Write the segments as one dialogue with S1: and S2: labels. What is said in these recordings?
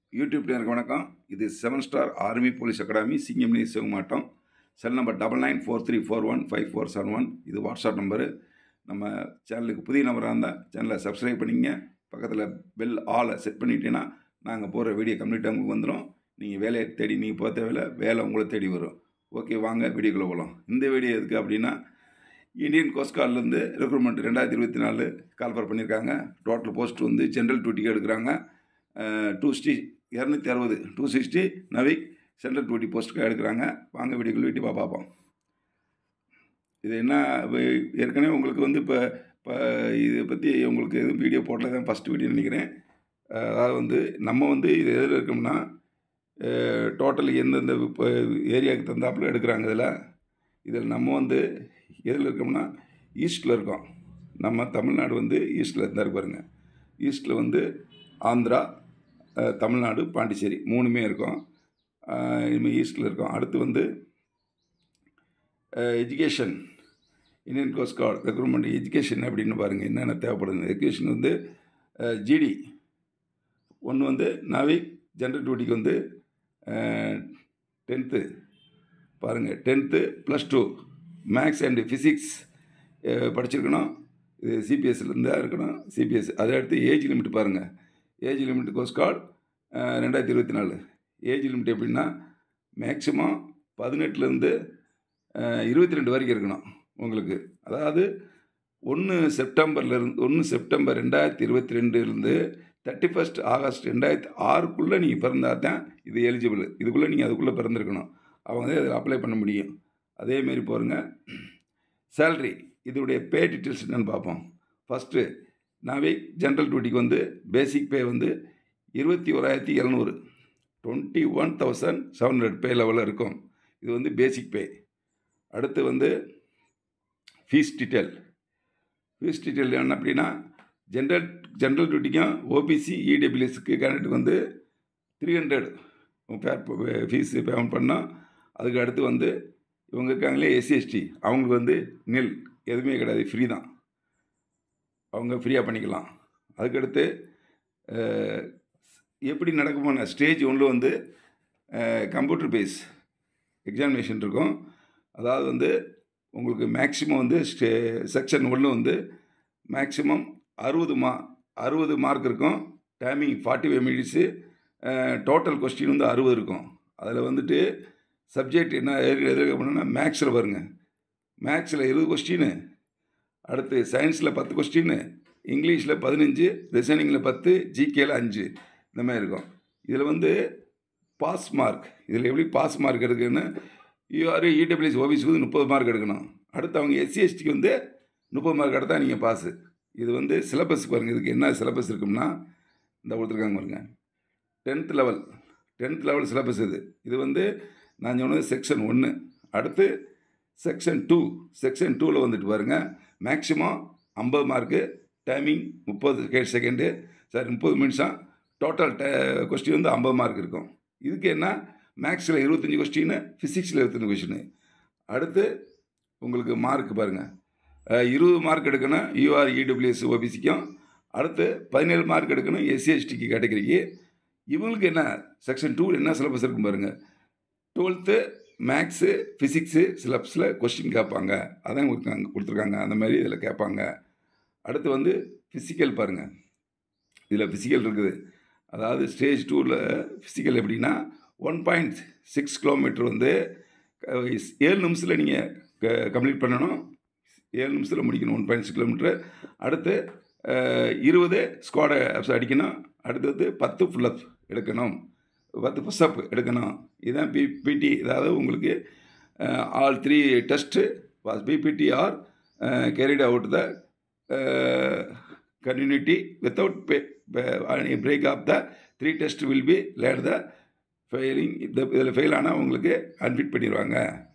S1: YouTube நேருக்கு வணக்கம் இது seven star army police academy சிங்கம்னி சிவமாட்டம் cell number double nine four three four one five four seven one இது வாட்ஸ்அப் நம்பரு நம்ம சேனலுக்கு புதிய நம்பராக இருந்தால் சேனலை சப்ஸ்கிரைப் பண்ணிங்க பக்கத்தில் பெல் ஆலை செட் பண்ணிட்டீங்கன்னா நாங்கள் போகிற வீடியோ கம்ப்ளீட்டாக உங்களுக்கு வந்துடும் நீங்கள் வேலையை தேடி நீங்கள் போக தேவையில்ல வேலை உங்களை தேடி வரும் ஓகே வாங்க வீடியோக்குள்ளே போகலாம் இந்த வீடியோ எதுக்கு அப்படின்னா இந்தியன் கோஸ்ட் கார்ட்லேருந்து ரெக்ரூட்மெண்ட் ரெண்டாயிரத்தி இருபத்தி நாலு கால்ஃபர் பண்ணியிருக்காங்க டோட்டல் போஸ்ட் வந்து ஜென்ரல் டியூட்டிக்கு எடுக்கிறாங்க டூ ஸ்டி இரநூத்தி அறுபது two sixty Navik central duty போஸ்ட்டுக்கு எடுக்கிறாங்க வாங்க வீடியோக்குள்ள வீட்டில் பார்ப்போம் இது என்ன வே- ஏற்கனவே உங்களுக்கு வந்து இப்போ இப்போ இதை பற்றி உங்களுக்கு எதுவும் வீடியோ போடல தான் ஃபஸ்ட் வீடியோ நினைக்கிறேன் அஹ் அதாவது வந்து நம்ம வந்து இது எதில் இருக்கோம்னா டோட்டல் எந்தெந்த இப்போ ஏரியாவுக்கு தந்தாப்புல எடுக்கிறாங்க இதில் இதில் நம்ம வந்து எதில் இருக்கோம்னா ஈஸ்ட்டில் இருக்கோம் நம்ம தமிழ்நாடு வந்து ஈஸ்ட்டில் இருந்தார் பாருங்க ஈஸ்ட்டில் வந்து ஆந்திரா அஹ், தமிழ்நாடு பாண்டிச்சேரி மூணுமே இருக்கும் அஹ், இனிமேல் ஈஸ்ட்டில் இருக்கோம் அடுத்து வந்து education Indian coast guard recruitment education அப்படின்னு பாருங்கள் என்னென்ன தேவைப்படுது எஜுகேஷன் வந்து ஜிடி ஒன்று வந்து நாவிக் ஜென்ரல் டியூட்டிக்கு வந்து டென்த்து பாருங்கள் tenth plus two maths and physics படிச்சிருக்கணும் இது சிபிஎஸ்சிலேருந்து தான் இருக்கணும் சிபிஎஸ் அதை அடுத்து ஏஜ் லிமிட் பாருங்கள் ஏஜ் லிமிட் கோர்ஸ் கார்டு ரெண்டாயிரத்தி இருபத்தி நாலு ஏஜ் லிமிட் எப்படின்னா மேக்ஸிமம் பதினெட்டுலேருந்து இருபத்தி ரெண்டு வரைக்கும் இருக்கணும் உங்களுக்கு அதாவது ஒன்று செப்டம்பர்லேருந்து ஒன்று செப்டம்பர் ரெண்டாயிரத்தி இருபத்தி ரெண்டுலேருந்து தேர்ட்டி ஃபஸ்ட் ஆகஸ்ட் ரெண்டாயிரத்தி ஆறுக்குள்ளே நீங்கள் பிறந்தா தான் இது எலிஜிபிள் இதுக்குள்ளே நீங்கள் அதுக்குள்ளே பிறந்திருக்கணும் அவங்க தான் இதில் அப்ளை பண்ண முடியும் அதேமாரி பாருங்க சேல்ரி இதோடைய பே டீட்டெயில்ஸ் என்னன்னு பார்ப்போம் ஃபஸ்ட்டு நாவிக் ஜென்ரல் டியூட்டிக்கு வந்து பேசிக் பே வந்து இருபத்தி ஓராயிரத்தி எழுநூறு twenty one thousand seven hundred pay லெவலில் இருக்கும் இது வந்து பேசிக் பே அடுத்து வந்து ஃபீஸ் டீட்டெயில் ஃபீஸ் டீட்டெயில் என்ன அப்படின்னா ஜென்ரல் ஜென்ரல் டியூட்டிக்கும் ஓபிசி இடபிள்யூஎஸ்க்கு கேண்டிடேட் வந்து த்ரீ ஹண்ட்ரட் ஃபீஸ் பேமெண்ட் பண்ணோம் அதுக்கு அடுத்து வந்து இவங்க இருக்காங்களே எஸ்சிஎஸ்டி அவங்களுக்கு வந்து நெல் எதுவுமே கிடையாது ஃப்ரீ தான் அவங்க ஃப்ரீயாக பண்ணிக்கலாம் அதுக்கடுத்து அஹ், எப்படி நடக்குமோனா ஸ்டேஜ் ஒன்றில் வந்து கம்ப்யூட்டர் பேஸ் எக்ஸாமினேஷன் இருக்கும் அதாவது வந்து உங்களுக்கு மேக்ஸிமம் வந்து ஸ்டே செக்ஷன் ஒன்று வந்து மேக்ஸிமம் அறுபது மா அறுபது மார்க் இருக்கும் timing forty five minutes total question வந்து அறுபது இருக்கும் அதில் வந்துட்டு சப்ஜெக்ட் என்ன எதிர்க்க மேக்ஸில் பாருங்கள் மேக்ஸில் இருபது கொஸ்டின் அடுத்து சயின்ஸில் பத்து கொஸ்டின் இங்கிலீஷில் பதினஞ்சு ரிசனிங்கில் பத்து ஜிகேல அஞ்சு இந்த மாதிரி இருக்கும் இதில் வந்து பாஸ் மார்க் இதில் எப்படி பாஸ் மார்க் எடுக்குன்னு யூஆர் இடபிள்யூஎஸ் ஓபிஸ்க்கு வந்து முப்பது மார்க் எடுக்கணும் அடுத்து அவங்க எஸ்சி எஸ்டிக்கு வந்து முப்பது மார்க் எடுத்தால் நீங்கள் பாஸு இது வந்து சிலபஸ் பாருங்கள் இதுக்கு என்ன சிலபஸ் இருக்கும்னா இந்த கொடுத்துருக்காங்க பாருங்க tenth level tenth level syllabus இது இது வந்து நான் சொன்னது செக்ஷன் ஒன்று அடுத்து செக்ஷன் டூ செக்ஷன் டூவில் வந்துட்டு பாருங்கள் மேக்ஸிமம் ஐம்பது மார்க்கு டைமிங் முப்பது செகண்டு சாரி முப்பது நிமிஷம் டோட்டல் டே கொஸ்டின் வந்து ஐம்பது மார்க் இருக்கும் இதுக்கு என்ன மேக்ஸில் இருபத்தஞ்சி கொஸ்டின் ஃபிசிக்ஸில் இருபத்தஞ்சி கொஸ்டின் அடுத்து உங்களுக்கு மார்க் பாருங்கள் இருபது மார்க் எடுக்கணும் யூஆர் இடபிள்யூஎஸ் ஓபிசிக்கும் அடுத்து பதினேழு மார்க் எடுக்கணும் எஸ்சிஎஸ்டிக்கு கேட்டகரிக்கு இவங்களுக்கு என்ன செக்ஷன் டூவில் என்ன சிலபஸ் இருக்கும் பாருங்கள் டுவெல்த்து மேக்ஸு ஃபிசிக்ஸு சிலபஸில் கொஸ்டின் கேட்பாங்க அதான் கொடுத்தாங்க கொடுத்துருக்காங்க அந்த மாதிரி இதில் கேட்பாங்க அடுத்து வந்து ஃபிசிக்கல் பாருங்கள் இதில் ஃபிசிக்கல் இருக்குது அதாவது ஸ்டேஜ் டூவில் ஃபிசிக்கல் எப்படின்னா ஒன் பாயிண்ட் சிக்ஸ் கிலோமீட்டர் வந்து அஹ், ஏழு நிமிஷத்தில் நீங்கள் கம்ப்ளீட் பண்ணணும் ஏழு நிமிஷத்தில் முடிக்கணும் ஒன் பாயிண்ட் சிக்ஸ் கிலோமீட்டர் அடுத்து அஹ், இருபது ஸ்குவாடை அடிக்கணும் அடுத்தது பத்து ஃபுல்லப் எடுக்கணும் பத்து புஷ்அப் எடுக்கணும் இதுதான் பி பிடி அதாவது உங்களுக்கு all three test PPT are carried out the community without break of the three test will be late the failing இந்த இதில் ஃபெயில் ஆனால் உங்களுக்கு அட்மிட் பண்ணிடுவாங்க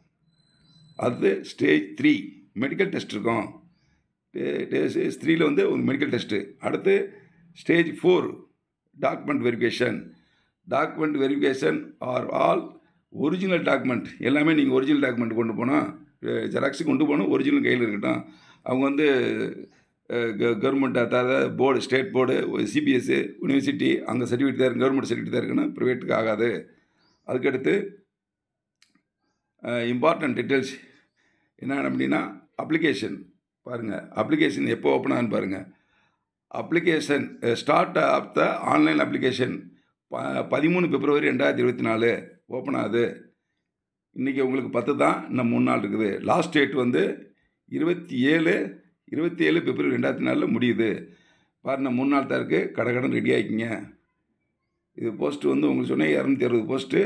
S1: அது ஸ்டேஜ் த்ரீ மெடிக்கல் டெஸ்ட் இருக்கும் ஸ்டேஜ் த்ரீயில் வந்து ஒரு மெடிக்கல் டெஸ்ட்டு அடுத்து stage four document verification document verification are all original document எல்லாமே நீங்கள் ஒரிஜினல் டாக்குமெண்ட் கொண்டு போனால் ஜெராக்ஸு கொண்டு போகணும் ஒரிஜினல் கையில் இருக்கட்டும் அவங்க வந்து கவர்மெண்ட் அதாவது board state board CBSE university அங்கே சர்டிஃபிகேட் தான் இருக்கு கவர்மெண்ட் சர்டிஃபிகேட் தான் இருக்கணும் ப்ரைவேட்டுக்கு ஆகாது அதுக்கடுத்து இம்பார்ட்டன்ட் டீட்டெயில்ஸ் என்ன அப்படின்னா அப்ளிகேஷன் பாருங்கள் அப்ளிகேஷன் எப்போ ஓப்பன் ஆகுன்னு பாருங்கள் application start of the online application ப பதிமூணு பிப்ரவரி ரெண்டாயிரத்தி இருபத்தி நாலு ஓப்பன் ஆகுது இன்றைக்கி உங்களுக்கு பத்து தான் இன்னும் மூணு நாள் இருக்குது லாஸ்ட் டேட் வந்து இருபத்தி ஏழு இருபத்தி ஏழு பிப்ரவரி ரெண்டாயிரத்தி நாலில் முடியுது பாருங்க மூணு நாள் தான் இருக்குது கடை கடன் ரெடி ஆகிக்கிங்க இது போஸ்ட்டு வந்து உங்களுக்கு சொன்னேன் இரநூத்தி அறுபது போஸ்ட்டு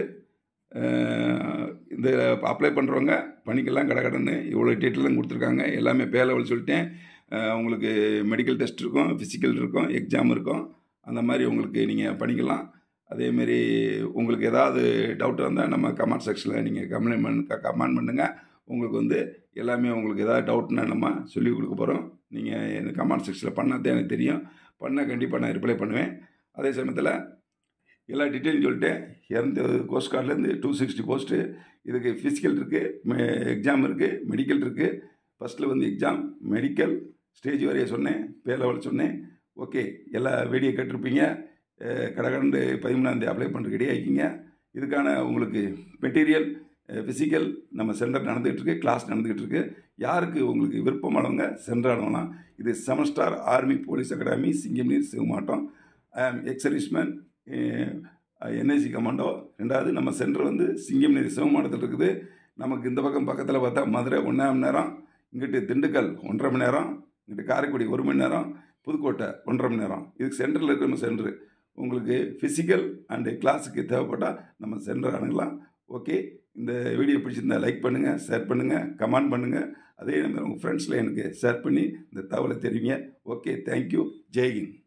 S1: இந்த அப்ளை பண்ணுறவங்க பண்ணிக்கலாம் கடை கடன்னு இவ்வளோ டீட்டெயிலும் கொடுத்துருக்காங்க எல்லாமே பே லெவல் சொல்லிட்டேன் உங்களுக்கு மெடிக்கல் டெஸ்ட் இருக்கும் ஃபிசிக்கல் இருக்கும் எக்ஸாம் இருக்கும் அந்த மாதிரி உங்களுக்கு நீங்கள் பண்ணிக்கலாம் அதேமாரி உங்களுக்கு ஏதாவது டவுட் வந்தால் நம்ம கமெண்ட் செக்ஷனில் நீங்கள் கம்ப்ளைண்ட் பண்ண கமெண்ட் பண்ணுங்கள் உங்களுக்கு வந்து எல்லாமே உங்களுக்கு ஏதாவது டவுட்னா நம்ம சொல்லி கொடுக்க போகிறோம் நீங்கள் எனக்கு கமெண்ட் செக்ஷனில் பண்ணால் தான் எனக்கு தெரியும் பண்ணால் கண்டிப்பாக நான் ரிப்ளை பண்ணுவேன் அதே சமயத்தில் எல்லா டீட்டெயிலும் சொல்லிட்டேன் இரநூத்தி கோஸ்ட் கார்ட்லேருந்து டூ சிக்ஸ்டி போஸ்ட்டு இதுக்கு ஃபிசிக்கல் இருக்குது எக்ஸாம் இருக்குது மெடிக்கல் இருக்குது ஃபஸ்ட்டில் வந்து எக்ஸாம் மெடிக்கல் ஸ்டேஜ் வரைய சொன்னேன் பே லெவல் சொன்னேன் ஓகே எல்லா வீடியோ கேட்டிருப்பீங்க கடகண்டு பதிமூணாந்தேதி அப்ளை பண்ணுற ரெடி ஆகிக்கிங்க இதுக்கான உங்களுக்கு மெட்டீரியல் ஃபிசிக்கல் நம்ம சென்டர் நடந்துகிட்டு இருக்கு கிளாஸ் நடந்துகிட்டு இருக்கு யாருக்கு உங்களுக்கு விருப்பமானவங்க சென்றானவங்களாம் இது seven star army police academy சிங்கம்நீர் சிவமாட்டம் I am ex serviceman NIC commando ரெண்டாவது நம்ம சென்டர் வந்து சிங்கம்நீர் சிவமாட்டத்தில் இருக்குது நமக்கு இந்த பக்கம் பக்கத்தில் பார்த்தா மதுரை ஒன்றரை மணி நேரம் இங்கிட்டு திண்டுக்கல் ஒன்றரை மணி நேரம் இங்கிட்டு காரைக்குடி ஒரு மணி நேரம் புதுக்கோட்டை ஒன்றரை மணி நேரம் இதுக்கு சென்டரில் இருக்கிற நம்ம சென்டரு உங்களுக்கு ஃபிசிக்கல் அண்டு கிளாஸுக்கு தேவைப்பட்டால் நம்ம சென்டர் அணுகலாம் ஓகே இந்த வீடியோ பிடிச்சிருந்தா லைக் பண்ணுங்கள் ஷேர் பண்ணுங்கள் கமெண்ட் பண்ணுங்கள் அதே மாதிரி உங்கள் ஃப்ரெண்ட்ஸில் எனக்கு ஷேர் பண்ணி இந்த தகவலை தெரிவிங்க ஓகே தேங்க்யூ ஜெய்ஹிந்த்